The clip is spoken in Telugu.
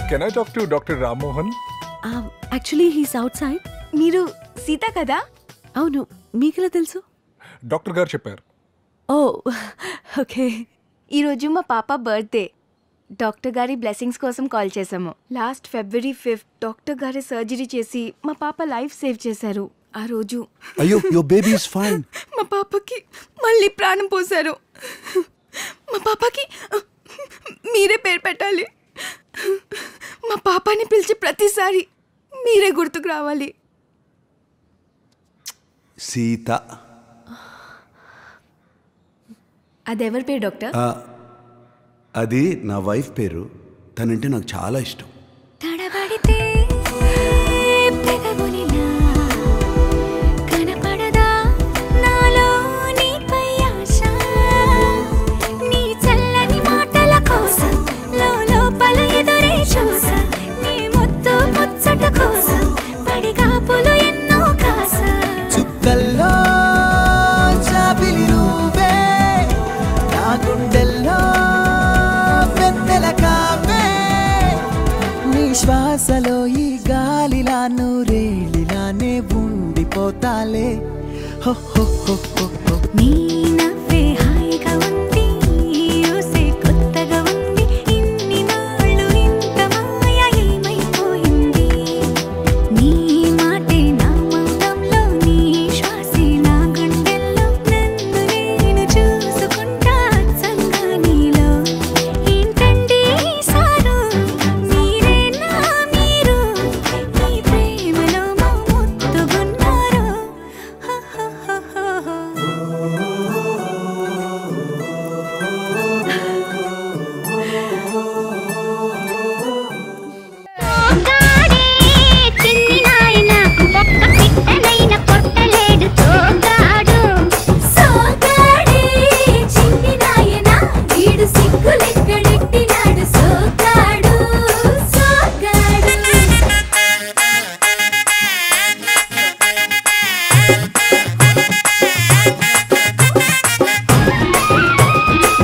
can I talk to doctor Rammohan actually he's outside మీరు సీత కదా అవును మీకెలా తెలుసు డాక్టర్ గారు చెప్పారు ఓ ఓకే ఈరోజు మా పాప బర్త్డే డాక్టర్ గారి బ్లెస్సింగ్స్ కోసం కాల్ చేశాము లాస్ట్ ఫిబ్రవరి ఫిఫ్త్ డాక్టర్ గారి సర్జరీ చేసి మా పాప లైఫ్ సేవ్ చేశారు ఆ రోజు అయ్యో యువర్ బేబీ ఇస్ ఫైన్ మా పాపకి మళ్ళీ ప్రాణం పోశారు మా పాపకి మీరే పేరు పెట్టాలి మా పాపని పిలిచి ప్రతిసారి మీరే గుర్తుకు రావాలి సీత అదెవరి పేరు డాక్టర్ ఆ, అది నా వైఫ్ పేరు తనంటే నాకు చాలా ఇష్టం తడబడితే పెదవులిలా కనపడదా నాలో నీపై ఆశ నీ చల్లని మాటల కోసం లోపల ఎదురే చూసా నీ ముద్దు ముచ్చట కోసం పడిగాపులు ఎన్నో కాసా చుక్కల్లో చాపిలి నువ్వే నా గుండెల్లో పెద్దల కావే నీ శ్వాసలో ఈ గాలిలా నూరేళిలానే ఉండిపోతాలే హో హో హో హో హో నీ నవ్వు